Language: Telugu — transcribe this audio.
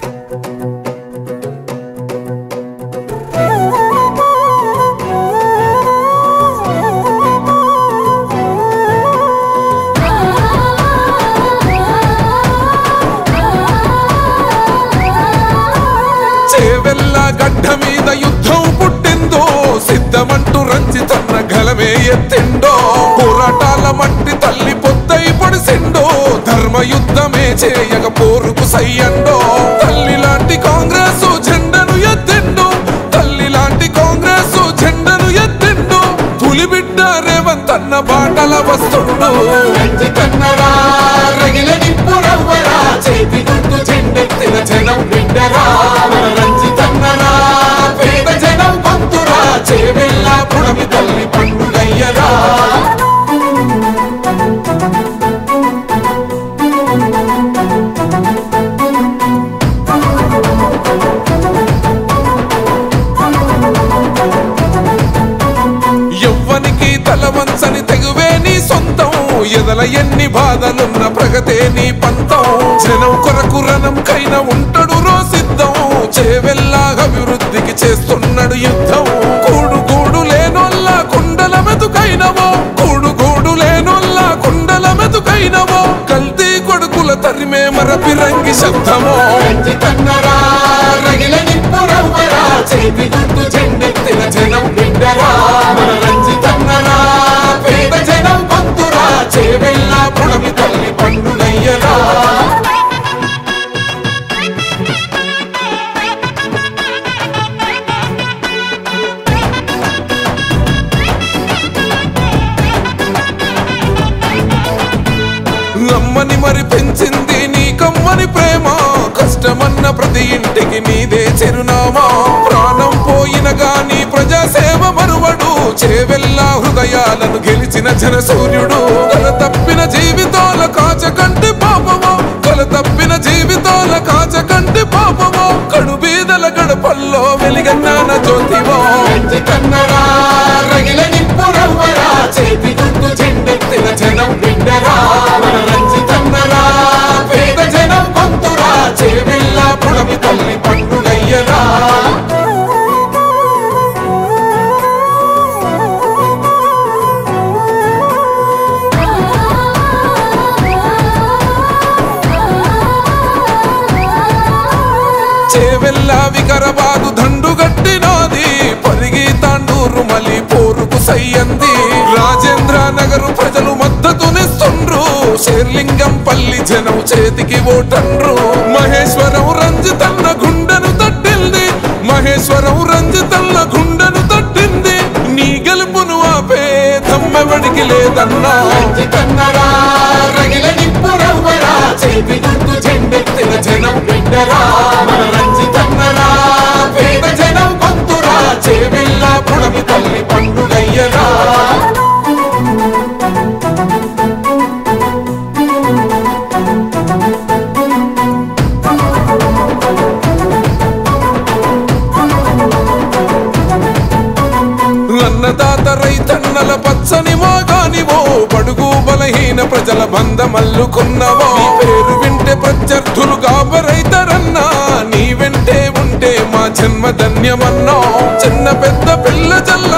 చేవెల్ల గడ్డ మీద యుద్ధం పుట్టిందో సిద్ధమంటూ రంజితన్న గలమే ఎత్తిండో పోరాటాల మట్టి తల్లి పొద్దై పొడిసిండో ధర్మ యుద్ధమే చేయక పోరుకు సయ్యండో తల్లి లాంటి కాంగ్రెస్ జెండను ఎత్తిండు తల్లి లాంటి కాంగ్రెస్ జెండను ఎత్తిండు పులిబిడ్డ రేవంత్ అన్న బాటల వస్తుండు రంజితన్నరా రగిల నిప్పు రవ్వరా చేతి గుర్తు చెండెత్తిన జనం బిడ్డరా మన రంజితన్నరా పేద జనం పంతురా చేవెల్లా పుడమి తల్లి పండుగయ్యరా ఎవ్వనికి తల వంచని తెగువే నీ సొంతం ఎదల ఎన్ని బాధలున్న ప్రగతే నీ పంతం జనం కొరకు రణంకైన ఉంటాడు రో సిద్ధం చేవెల్లా అభివృద్ధికి చేస్తున్నాడు యుద్ధం కూడు గూడు లేనోల్ల కుండల మెతుకైనవో కూడు గూడు లేనోల్ల కుండల మెతుకైనవో కల్తీ కొడుకుల తరిమే మరపిరంగి శబ్దమో రంజితన్నరా రగిల నిప్పు రవ్వరా చేతి గుర్తు చెండెత్తిన జనం బిడ్డరా మన రంజితన్నరా పేద జనం పంతురా చేవెల్లా పుడమి తల్లి పండుగయ్యరా అమ్మని మరి పెంచింది నీ కమ్మని ప్రేమ కష్టమన్న ప్రతి ఇంటికి నీదే చిరునామా ప్రాణం పోయిన గాని ప్రజాసేవ మరువడు చేవెల్లా హృదయాలను గెలిచిన జన సూర్యుడు కల తప్పిన జీవితాల కాచ కంటి పాపమో కల తప్పిన జీవితాల కాచ కంటి పాపమో కడు బీదల గడపల్లో వెలిగన్నాన జ్యోతివో రంజితన్నరా రగిల నిప్పు రవ్వరా చేతి గుర్తు చెండెత్తిన జనం బిడ్డరా మన రంజితన్నరా పేద జనం పంతురా చేవెల్లా పుడమి తల్లి పండుగయ్యరా చేవెల్లా వికరబాదు దండు గట్టినాది పరిగి తాండూరు మలి పోరుకు సయ్యంది రాజేంద్ర నగరు ప్రజలు మద్దతునిస్తుండ్రు శేర్లింగం పల్లి జనం చేతికి ఓటండ్రు మహేశ్వరం రంజితన్న గుండెను తట్టింది మహేశ్వరం రంజితన్న గుండెను తట్టింది నీ గెలుపును ఆపే తమ్మెవడికి లేదన్నా రంజితన్నరా రగిల నిప్పు రవ్వరా చేతి గుర్తు చెండెత్తిన జనం బిడ్డరా మన రంజితన్నరా పేద జనం పంతురా చేవెల్లా పుడమి తల్లి పండుగయ్యరా అన్నదాత రైతన్నల పచ్చని మోగానివో బడుగు బలహీన ప్రజల బంధమల్లుకున్నవో నీ పేరు వింటే ప్రత్యర్థులు గాబరైతరన్నా నీ వెంటే ఉంటే మా జన్మ ధన్యమన్నో చిన్న పెద్ద పిల్ల జల్ల